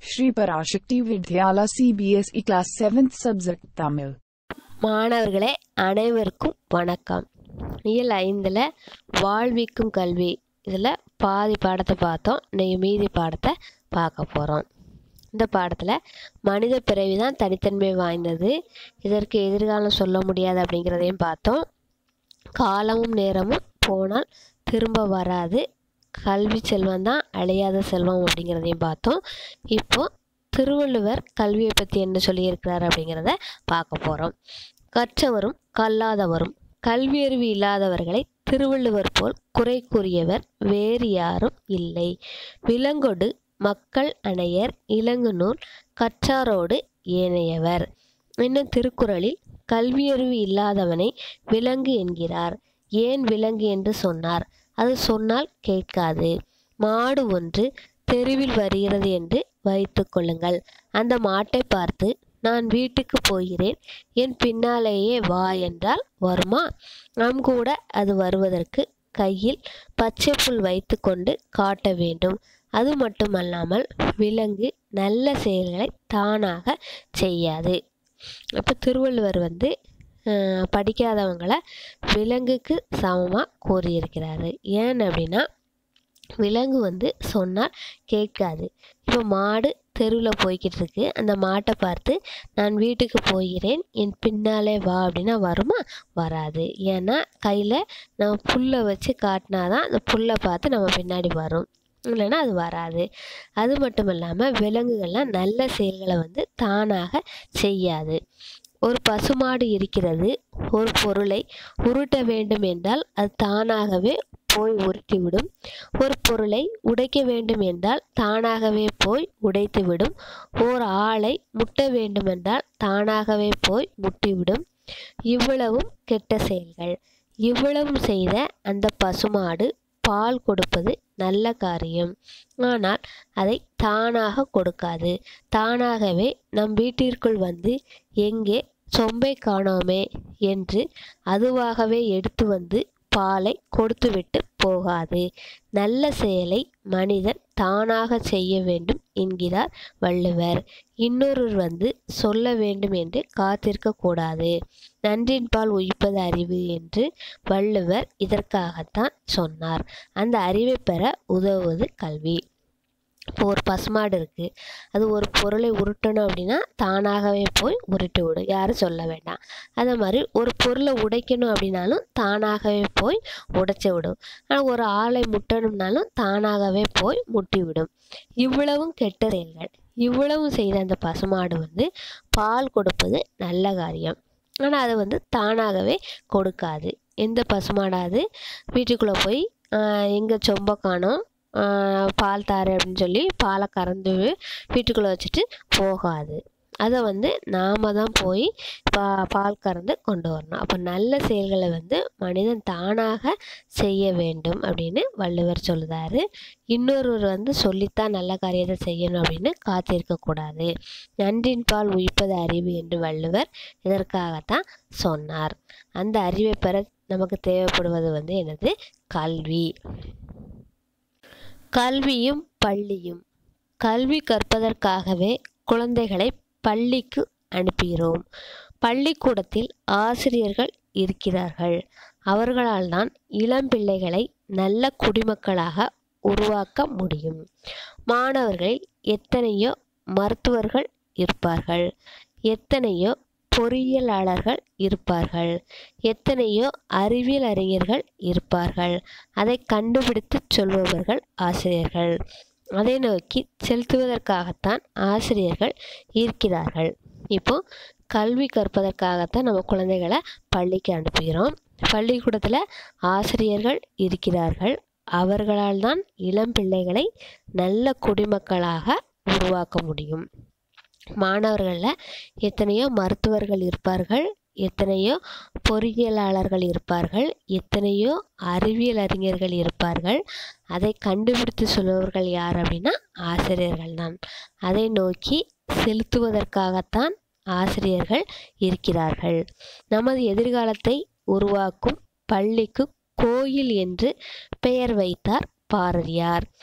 Shri Parashakti Vidyala CBSE Class 7th Subject Tamil. மாணவர்களே அனைவருக்கும் வணக்கம் இயல் ஐந்தில் வாழ்விக்கும் கல்வி இதில் பாதி பாடத்தை பார்த்தோம் இன்னைக்கு மீதி பாடத்தை பார்க்க போகிறோம் இந்த பாடத்தில் மனித பிறவி தான் தனித்தன்மை வாய்ந்தது இதற்கு எதிர்காலம் சொல்ல முடியாது அப்படிங்கிறதையும் பார்த்தோம் காலமும் நேரமும் போனால் திரும்ப வராது கல்வி செல்வம் தான் அழியாத செல்வம் அப்படிங்கிறதையும் பார்த்தோம் இப்போ திருவள்ளுவர் கல்வியை பற்றி என்ன சொல்லியிருக்கிறார் அப்படிங்கிறத பார்க்க போகிறோம் கற்றவரும் கல்லாதவரும் கல்வியறிவு இல்லாதவர்களை திருவள்ளுவர் போல் குறை கூறியவர் வேறு யாரும் இல்லை விலங்கொடு மக்கள் அணையர் இலங்கு நூல் கற்றாரோடு ஏனையவர் இன்னும் திருக்குறளில் கல்வியறிவு இல்லாதவனை விலங்கு என்கிறார் ஏன் விலங்கு என்று சொன்னார் அது சொன்னால் கேட்காது மாடு ஒன்று தெருவில் வருகிறது என்று வைத்துக் கொள்ளுங்கள் அந்த மாட்டை பார்த்து நான் வீட்டுக்கு போகிறேன் என் பின்னாலேயே வா என்றால் வருமா நம் கூட அது வருவதற்கு கையில் பச்சை புல் வைத்து கொண்டு காட்ட வேண்டும் அது மட்டுமல்லாமல் விலங்கு நல்ல செயல்களை தானாக செய்யாது இப்போ திருவள்ளுவர் வந்து அஹ், படிக்காதவங்களை விலங்குக்கு சமமாக கூறியிருக்கிறாரு ஏன் அப்படின்னா விலங்கு வந்து சொன்னால் கேட்காது இப்போ மாடு தெருவில் போய்கிட்டு இருக்கு அந்த மாட்டை பார்த்து நான் வீட்டுக்கு போகிறேன் என் பின்னாலே வா அப்படின்னா வருமா வராது ஏன்னா கையில் நம்ம புல்லை வச்சு காட்டினா தான் அந்த புல்லை பார்த்து நம்ம பின்னாடி வரும் இல்லைன்னா அது வராது அது மட்டும் இல்லாமல் விலங்குகள்லாம் நல்ல செயல்களை வந்து தானாக செய்யாது ஒரு பசுமாடு இருக்கிறது ஒரு பொருளை உருட்ட வேண்டும் என்றால் அது தானாகவே போய் உருட்டிவிடும் ஒரு பொருளை உடைக்க வேண்டும் என்றால் தானாகவே போய் உடைத்துவிடும் ஓர் ஆளை முட்ட வேண்டுமென்றால் தானாகவே போய் முட்டிவிடும் இவ்வளவும் கெட்ட செயல்கள் இவ்வளவும் செய்த அந்த பசுமாடு பால் கொடுப்பது நல்ல காரியம் ஆனால் அதை தானாக கொடுக்காது தானாகவே நம் வீட்டிற்குள் வந்து எங்கே சொம்பை காணோமே என்று அதுவாகவே எடுத்து வந்து பாலை கொடுத்துவிட்டு போகாது நல்ல செயலை மனிதன் தானாக செய்ய வேண்டும் என்கிறார் வள்ளுவர் இன்னொருவர் வந்து சொல்ல வேண்டும் என்று காத்திருக்க கூடாது நன்றின்பால் உயிப்பது அறிவு என்று வள்ளுவர் இதற்காகத்தான் சொன்னார் அந்த அறிவை பெற உதவுவது கல்வி இப்போ ஒரு பசுமாடு இருக்குது அது ஒரு பொருளை உருட்டணும் அப்படின்னா தானாகவே போய் உருட்டி விடும் யாரும் சொல்ல வேண்டாம் அதே மாதிரி ஒரு பொருளை உடைக்கணும் அப்படின்னாலும் தானாகவே போய் உடைச்சி விடும் ஆனால் ஒரு ஆளை முட்டணும்னாலும் தானாகவே போய் முட்டி விடும் இவ்வளவும் கெட்ட செயல்கள் இவ்வளவும் செய்த அந்த பசுமாடு வந்து பால் கொடுப்பது நல்ல காரியம் ஆனால் அதை வந்து தானாகவே கொடுக்காது எந்த பசுமாடாது வீட்டுக்குள்ளே போய் எங்கே சொம்ப காணோம் ஆஹ் பால் தாரு அப்படின்னு சொல்லி பாலை கறந்து வீட்டுக்குள்ளே வச்சுட்டு போகாது அதை வந்து நாம தான் போய் பா பால் கறந்து கொண்டு வரணும் அப்போ நல்ல செயல்களை வந்து மனிதன் தானாக செய்ய வேண்டும் அப்படின்னு வள்ளுவர் சொல்லுதாரு இன்னொருவர் வந்து சொல்லித்தான் நல்ல காரியத்தை செய்யணும் அப்படின்னு காத்திருக்கக்கூடாது நன்றின் பால் உயிப்பது அறிவு என்று வள்ளுவர் இதற்காகத்தான் சொன்னார் அந்த அறிவை பெற நமக்கு தேவைப்படுவது வந்து என்னது கல்வி கல்வியும் பள்ளியும் கல்வி கற்பதற்காகவே குழந்தைகளை பள்ளிக்கு அனுப்புகிறோம் பள்ளிக்கூடத்தில் ஆசிரியர்கள் இருக்கிறார்கள் அவர்களால் தான் இளம் பிள்ளைகளை நல்ல குடிமக்களாக உருவாக்க முடியும் மாணவர்களில் எத்தனையோ மருத்துவர்கள் இருப்பார்கள் எத்தனையோ பொறியியலாளர்கள் இருப்பார்கள் எத்தனையோ அறிவியல் அறிஞர்கள் இருப்பார்கள் அதை கண்டுபிடித்து சொல்பவர்கள் ஆசிரியர்கள் அதை நோக்கி செலுத்துவதற்காகத்தான் ஆசிரியர்கள் இருக்கிறார்கள் இப்போ கல்வி கற்பதற்காகத்தான் நம்ம குழந்தைகளை பள்ளிக்கு அனுப்புகிறோம் பள்ளிக்கூடத்தில் ஆசிரியர்கள் இருக்கிறார்கள் அவர்களால் தான் இளம் பிள்ளைகளை நல்ல குடிமக்களாக உருவாக்க முடியும் மாணவர்களில் எத்தனையோ மருத்துவர்கள் இருப்பார்கள் எத்தனையோ பொறியியலாளர்கள் இருப்பார்கள் எத்தனையோ அறிவியல் அறிஞர்கள் இருப்பார்கள் அதை கண்டுபிடித்து சொல்பவர்கள் யார் அப்படின்னா ஆசிரியர்கள் தான் அதை நோக்கி செலுத்துவதற்காகத்தான் ஆசிரியர்கள் இருக்கிறார்கள் நமது எதிர்காலத்தை உருவாக்கும் பள்ளிக்கு கோயில் என்று பெயர் வைத்தார் பாரதியார்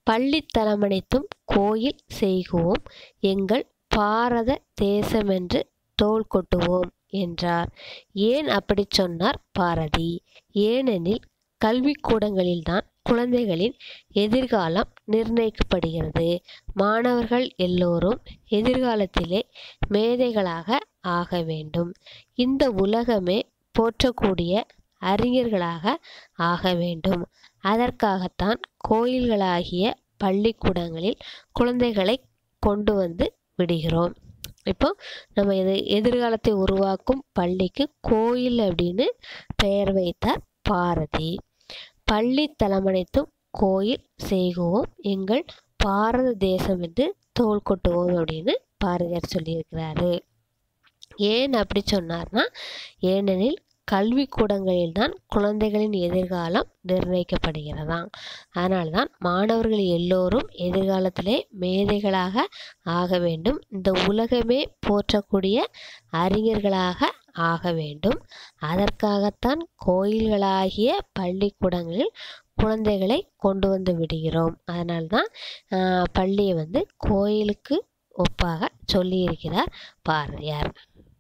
பள்ளித்தலமனைத்தும் கோயில் செய்குவோம் எங்கள் பாரத தேசமென்று தோள் கொட்டுவோம் என்றார் ஏன் அப்படி சொன்னார் பாரதி ஏனெனில் கல்விக்கூடங்களில்தான் குழந்தைகளின் எதிர்காலம் நிர்ணயிக்கப்படுகிறது மாணவர்கள் எல்லோரும் எதிர்காலத்திலே மேதைகளாக ஆக வேண்டும் இந்த உலகமே போற்றக்கூடிய அறிஞர்களாக ஆக வேண்டும் அதற்காகத்தான் கோயில்களாகிய பள்ளிக்கூடங்களில் குழந்தைகளை கொண்டு வந்து விடுகிறோம் இப்போ நம்ம இது எதிர்காலத்தை உருவாக்கும் பள்ளிக்கு கோயில் அப்படின்னு பெயர் வைத்தார் பாரதி பள்ளி தலமனைத்தும் கோயில் செய்குவோம் எங்கள் பாரத தேசம் என்று தோள் கொட்டுவோம் அப்படின்னு பாரதியார் சொல்லியிருக்கிறாரு ஏன் அப்படி சொன்னார்னா ஏனெனில் கல்விக்கூடங்களில்தான் குழந்தைகளின் எதிர்காலம் நிர்ணயிக்கப்படுகிறதாம் அதனால்தான் மாணவர்கள் எல்லோரும் எதிர்காலத்திலே மேதைகளாக ஆக வேண்டும் இந்த உலகமே போற்றக்கூடிய அறிஞர்களாக ஆக வேண்டும் அதற்காகத்தான் கோயில்களாகிய பள்ளிக்கூடங்களில் குழந்தைகளை கொண்டு வந்து விடுகிறோம் அதனால்தான் ஆஹ், பள்ளியை வந்து கோயிலுக்கு ஒப்பாக சொல்லியிருக்கிறார் பாரதியார்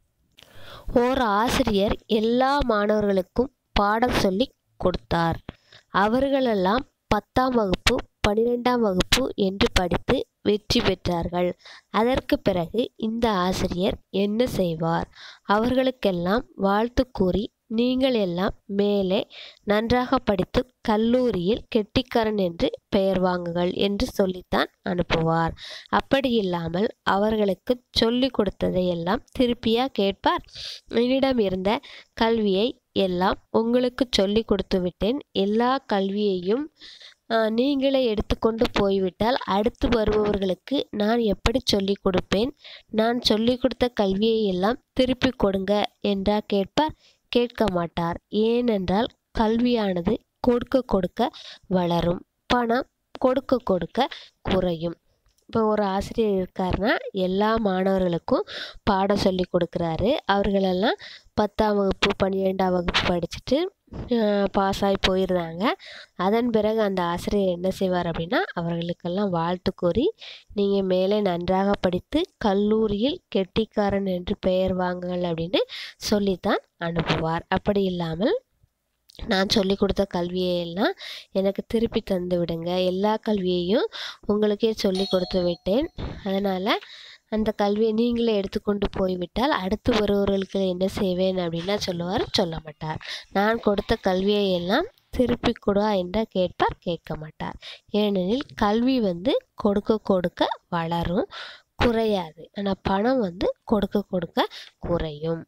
ஓர் ஆசிரியர் எல்லா மாணவர்களுக்கும் பாடம் சொல்லி கொடுத்தார் அவர்களெல்லாம் பத்தாம் வகுப்பு பன்னிரெண்டாம் வகுப்பு என்று படித்து வெற்றி பெற்றார்கள் அதற்கு பிறகு இந்த ஆசிரியர் என்ன செய்வார் அவர்களுக்கெல்லாம் வாழ்த்து கூறி நீங்கள் எல்லாம் மேலே நன்றாக படித்து கல்லூரியில் கெட்டிக்காரன் என்று பெயர் வாங்குங்கள் என்று சொல்லித்தான் அனுப்புவார் அப்படி இல்லாமல் அவர்களுக்கு சொல்லி கொடுத்ததை எல்லாம் திருப்பியா கேட்பார் என்னிடம் இருந்த கல்வியை எல்லாம் உங்களுக்கு சொல்லி கொடுத்து விட்டேன் எல்லா கல்வியையும் ஆஹ், நீங்களே எடுத்துக்கொண்டு போய்விட்டால் அடுத்து வருபவர்களுக்கு நான் எப்படி சொல்லிக் கொடுப்பேன் நான் சொல்லிக் கொடுத்த கல்வியை எல்லாம் திருப்பி கொடுங்க என்றா கேட்பார் கேட்க மாட்டார் ஏனென்றால் கல்வியானது கொடுக்க கொடுக்க வளரும் பணம் கொடுக்க கொடுக்க குறையும் இப்போ ஒரு ஆசிரியர் இருக்காருன்னா எல்லா மாணவர்களுக்கும் பாடம் சொல்லி கொடுக்குறாரு அவர்களெல்லாம் பத்தாம் வகுப்பு பன்னிரெண்டாம் வகுப்பு படிச்சுட்டு பாஸ் ஆகி போயிடுறாங்க அதன் பிறகு அந்த ஆசிரியர் என்ன செய்வார் அப்படின்னா அவர்களுக்கெல்லாம் வாழ்த்து கூறி நீங்கள் மேலே நன்றாக படித்து கல்லூரியில் கெட்டிக்காரன் என்று பெயர் வாங்குங்கள் அப்படின்னு சொல்லித்தான் அனுப்புவார் அப்படி இல்லாமல் நான் சொல்லி கொடுத்த கல்வியை எல்லாம் எனக்கு திருப்பி தந்து விடுங்க எல்லா கல்வியையும் உங்களுக்கே சொல்லி கொடுத்து விட்டேன் அதனால் அந்த கல்வியை நீங்களே எடுத்துக்கொண்டு போய்விட்டால் அடுத்து வருபவர்களுக்கு என்ன செய்வேன் அப்படின்னா சொல்லுவார் சொல்ல மாட்டார் நான் கொடுத்த கல்வியை எல்லாம் திருப்பி கொடு என்றால் கேட்பார் கேட்க மாட்டார் ஏனெனில் கல்வி வந்து கொடுக்க கொடுக்க வளரும் குறையாது ஆனால் பணம் வந்து கொடுக்க கொடுக்க குறையும்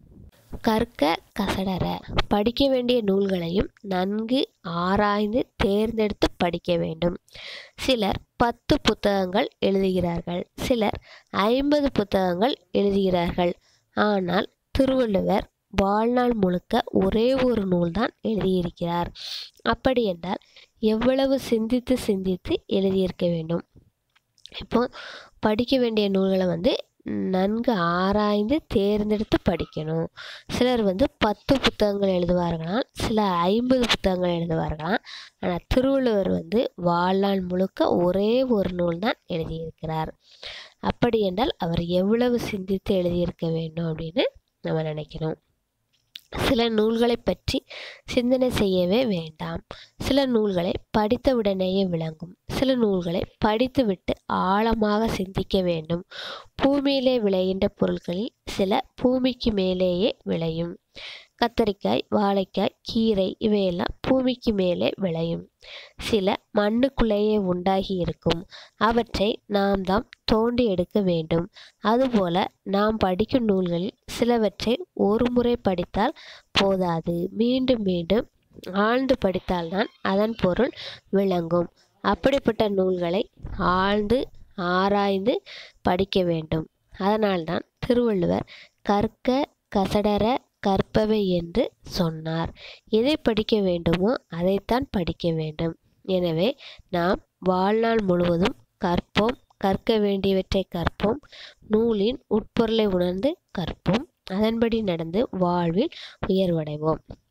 கற்க கசடற படிக்க வேண்டிய நூல்களையும் நன்கு ஆராய்ந்து தேர்ந்தெடுத்து படிக்க வேண்டும் சிலர் பத்து புத்தகங்கள் எழுதுகிறார்கள் சிலர் ஐம்பது புத்தகங்கள் எழுதுகிறார்கள் ஆனால் திருவள்ளுவர் வாழ்நாள் முழுக்க ஒரே ஒரு நூல்தான் எழுதியிருக்கிறார் அப்படி என்றால் எவ்வளவு சிந்தித்து சிந்தித்து எழுதியிருக்க வேண்டும் இப்போ படிக்க வேண்டிய நூல்களை வந்து நன்கு ஆராய்ந்து தேர்ந்தெடுத்து படிக்கணும் சிலர் வந்து பத்து புத்தகங்கள் எழுதுவார்களாம் சில ஐம்பது புத்தகங்கள் எழுதுவார்களாம் ஆனால் திருவள்ளுவர் வந்து வாழ்நாள் முழுக்க ஒரே ஒரு நூல் தான் எழுதியிருக்கிறார் அப்படி என்றால் அவர் எவ்வளவு சிந்தித்து எழுதியிருக்க வேண்டும் அப்படின்னு நம்ம நினைக்கணும் சில நூல்களை பற்றி சிந்தனை செய்யவே வேண்டாம் சில நூல்களை படித்தவுடனேயே விளங்கும் சில நூல்களை படித்துவிட்டு ஆழமாக சிந்திக்க வேண்டும் பூமியிலே விளைகின்ற பொருட்களில் சில பூமிக்கு மேலேயே விளையும் கத்தரிக்காய் வாழைக்காய் கீரை இவையெல்லாம் பூமிக்கு மேலே விளையும் சில மண்ணுக்குள்ளேயே உண்டாகி இருக்கும் அவற்றை நாம் தாம் தோண்டி எடுக்க வேண்டும் அதுபோல நாம் படிக்கும் நூல்களில் சிலவற்றை ஒரு முறை படித்தால் போதாது மீண்டும் மீண்டும் ஆழ்ந்து படித்தால்தான் அதன் பொருள் விளங்கும் அப்படிப்பட்ட நூல்களை ஆழ்ந்து ஆராய்ந்து படிக்க வேண்டும் அதனால்தான் திருவள்ளுவர் கற்க கசடர கற்பவை என்று சொன்னார் எதை படிக்க வேண்டுமோ அதைத்தான் படிக்க வேண்டும் எனவே நாம் வாழ்நாள் முழுவதும் கற்போம் கற்க வேண்டியவற்றை கற்போம் நூலின் உட்பொருளை உணர்ந்து கற்போம் அதன்படி நடந்து வாழ்வில் உயர்வடைவோம்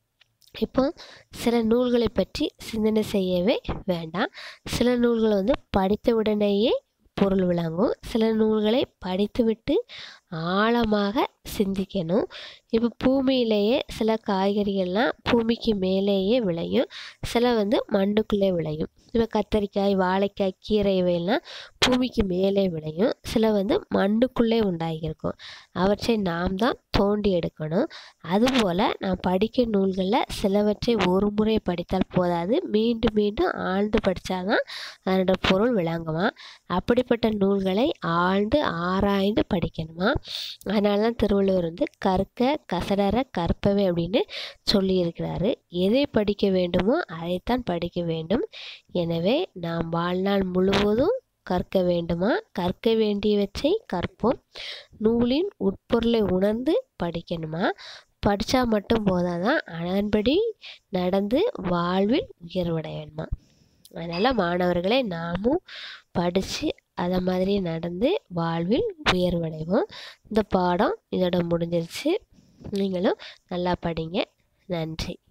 இப்போ சில நூல்களை பற்றி சிந்தனை செய்யவே வேண்டாம் சில நூல்கள் வந்து படித்த உடனேயே பொருள் விளங்கும் சில நூல்களை படித்துவிட்டு ஆழமாக சிந்திக்கணும் இப்போ பூமியிலேயே சில காய்கறிகள்லாம் பூமிக்கு மேலேயே விளையும் சில வந்து மண்ணுக்குள்ளே விளையும் இப்போ கத்தரிக்காய் வாழைக்காய் கீரை இவையெல்லாம் பூமிக்கு மேலே விளையும் சில வந்து மண்ணுக்குள்ளே உண்டாகியிருக்கும் அவற்றை நாம் தான் தோண்டி எடுக்கணும் அதுபோல் நான் படிக்க நூல்களில் சிலவற்றை ஒரு முறை படித்தால் போதாது மீண்டும் மீண்டும் ஆழ்ந்து படித்தாதான் அதனோட பொருள் விளங்குமா அப்படிப்பட்ட நூல்களை ஆழ்ந்து ஆராய்ந்து படிக்கணுமா அதனால தான் திருவள்ளுவர் வந்து கற்க கசடர கற்பவை அப்படின்னு சொல்லியிருக்கிறாரு எதை படிக்க வேண்டுமோ அதைத்தான் படிக்க வேண்டும் எனவே நாம் வாழ்நாள் முழுவதும் கற்க வேண்டுமா கற்க வேண்டியவற்றை கற்போம் நூலின் உட்பொருளை உணர்ந்து படிக்கணுமா படித்தா மட்டும் போதாதான் அதன்படி நடந்து வாழ்வில் உயர்வடைய வேணுமா அதனால் மாணவர்களே நாமும் படித்து அதை மாதிரி நடந்து வாழ்வில் உயர்வடைவோம் இந்த பாடம் இதோட முடிஞ்சிருச்சு நீங்களும் நல்லா படிங்க நன்றி